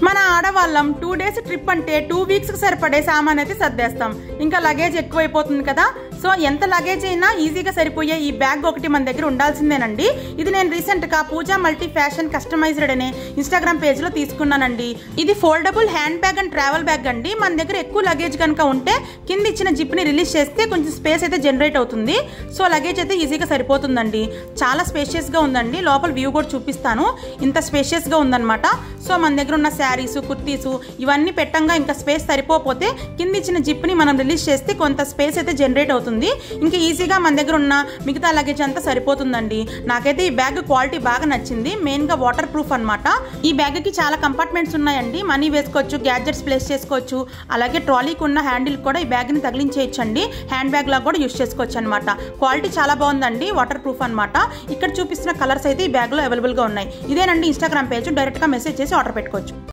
మన ఆడవాళ్ళం two days trip అంటే టూ వీక్స్కి సరిపడే సామాన్ అయితే సర్దేస్తాం ఇంకా లగేజ్ ఎక్కువైపోతుంది కదా సో ఎంత లగేజ్ అయినా ఈజీగా సరిపోయే ఈ బ్యాగ్ ఒకటి మన దగ్గర ఉండాల్సిందేనండి ఇది నేను రీసెంట్గా పూజా మల్టీ ఫ్యాషన్ కస్టమైజ్డ్ అనే ఇన్స్టాగ్రామ్ పేజ్లో తీసుకున్నానండి ఇది foldable hand bag and travel bag అండి మన దగ్గర ఎక్కువ లగేజ్ కనుక ఉంటే కింద ఇచ్చిన జిప్ని రిలీజ్ చేస్తే కొంచెం స్పేస్ అయితే జనరేట్ అవుతుంది సో లగేజ్ అయితే ఈజీగా సరిపోతుందండి చాలా స్పేషియస్గా ఉందండి లోపల వ్యూ కూడా చూపిస్తాను ఇంత స్పేషియస్గా ఉందన్నమాట సో మన దగ్గర ఉన్న శారీస్ కుర్తీసు ఇవన్నీ పెట్టంగా ఇంకా స్పేస్ సరిపోతే కింద ఇచ్చిన జిప్ని మనం రిలీజ్ చేస్తే కొంత స్పేస్ అయితే జనరేట్ అవుతుంది ఇంకా ఈజీగా మన దగ్గర ఉన్న మిగతా లగేజ్ అంతా సరిపోతుందండి నాకైతే ఈ బ్యాగ్ క్వాలిటీ బాగా నచ్చింది మెయిన్గా వాటర్ ప్రూఫ్ అనమాట ఈ బ్యాగ్కి చాలా కంపార్ట్మెంట్స్ ఉన్నాయండి మనీ వేసుకోవచ్చు గ్యాడ్జెట్స్ ప్లేస్ చేసుకోవచ్చు అలాగే ట్రాలీకి ఉన్న హ్యాండిల్ కూడా ఈ బ్యాగ్ని తగిలించేయచ్చండి హ్యాండ్ బ్యాగ్ లాగా కూడా యూస్ చేసుకోవచ్చు అనమాట క్వాలిటీ చాలా బాగుందండి వాటర్ ప్రూఫ్ అనమాట ఇక్కడ చూపిస్తున్న కలర్స్ అయితే ఈ బ్యాగ్లో అవైలబుల్గా ఉన్నాయి ఇదేనండి ఇన్స్టాగ్రామ్ పేజ్ డైరెక్ట్గా మెసేజ్ చేసి ఆర్డర్ పెట్టుకోవచ్చు